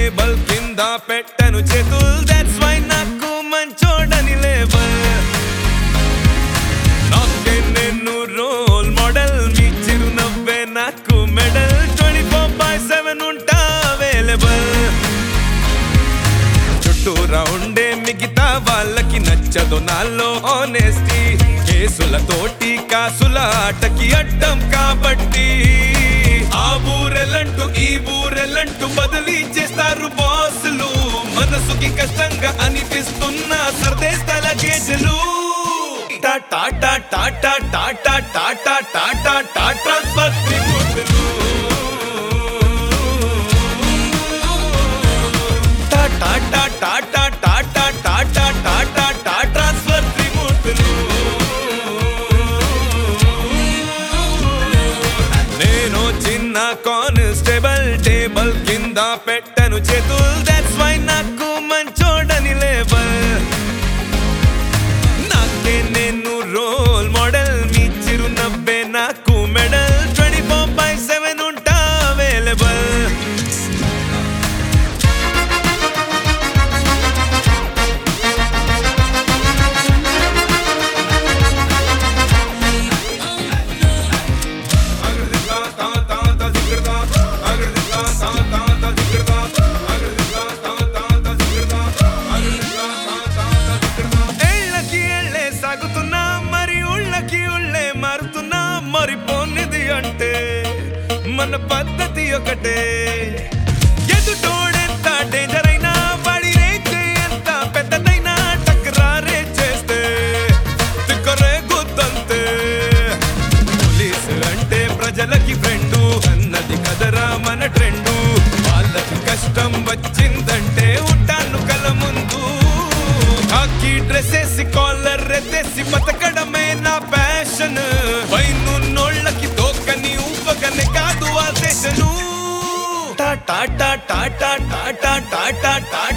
table కింద పెట్టను చేతుల్ that's why నాకు మంచోడని లేబల్ నాకే నేను రోల్ మోడల్ మీ చిరునవ్వే నాకు medal twenty four by seven ఉంటా అవైలబుల్ చుట్టూరా ఉండే మిగతా వాళ్ళకి నచ్చదు నాలో ఆనెస్టీ కేసులతోటి కాసుల ఆటకి అడ్డం కాబట్టి ఆ ఊరెలంటూ ఈ ఊరెలంటూ బదిలీ చేస్తారు బాసులు మనసుకి కష్టంగా అనిపిస్తున్న సర్దేస్తాల కేసులు tata tata tata tata tata tata transfer త్రిమూర్తులు tata tata tata tata tata tata transfer త్రిమూర్తులు నేను చిన్న కానిస్టేబుల్ టేబుల్ కింద పెట్టను చేతుల్ దట్స్ వై నాకు మంచోడని లేబల్ నాకే నేను రోల్ మోడల్ మీ చిరునవ్వే నాకు medal twenty four by seven ఉంటా అవైలబుల్ ఏళ్ళకి ఏళ్ళే సాగుతున్నా మరి ఉళ్ళకి ఉళ్ళే మారుతున్నా మరి పోనిది అంటే మన పద్ధతి ఒకటే ఎదుటోడెంత డేంజర్ అయినా వాడి రేంజ్ ఎంత పెద్దదైనా టక్రారే చేస్తే తిక్కరే గుద్దంతే పోలీసు అంటే ప్రజలకి ఫ్రెండు అన్నది కదరా మన ట్రెండు వాళ్ళకి కష్టం వచ్చిందంటే ఉంటాను కల ముందు హాకీ డ్రెస్ వేసి కాలర్ ఎత్తేసి బతకడమే నా ప్యాషన్ పైనున్నోళ్ళకి తోకని ఊపగనే కాదు ఆ దేశను Tata tata tata tata Tata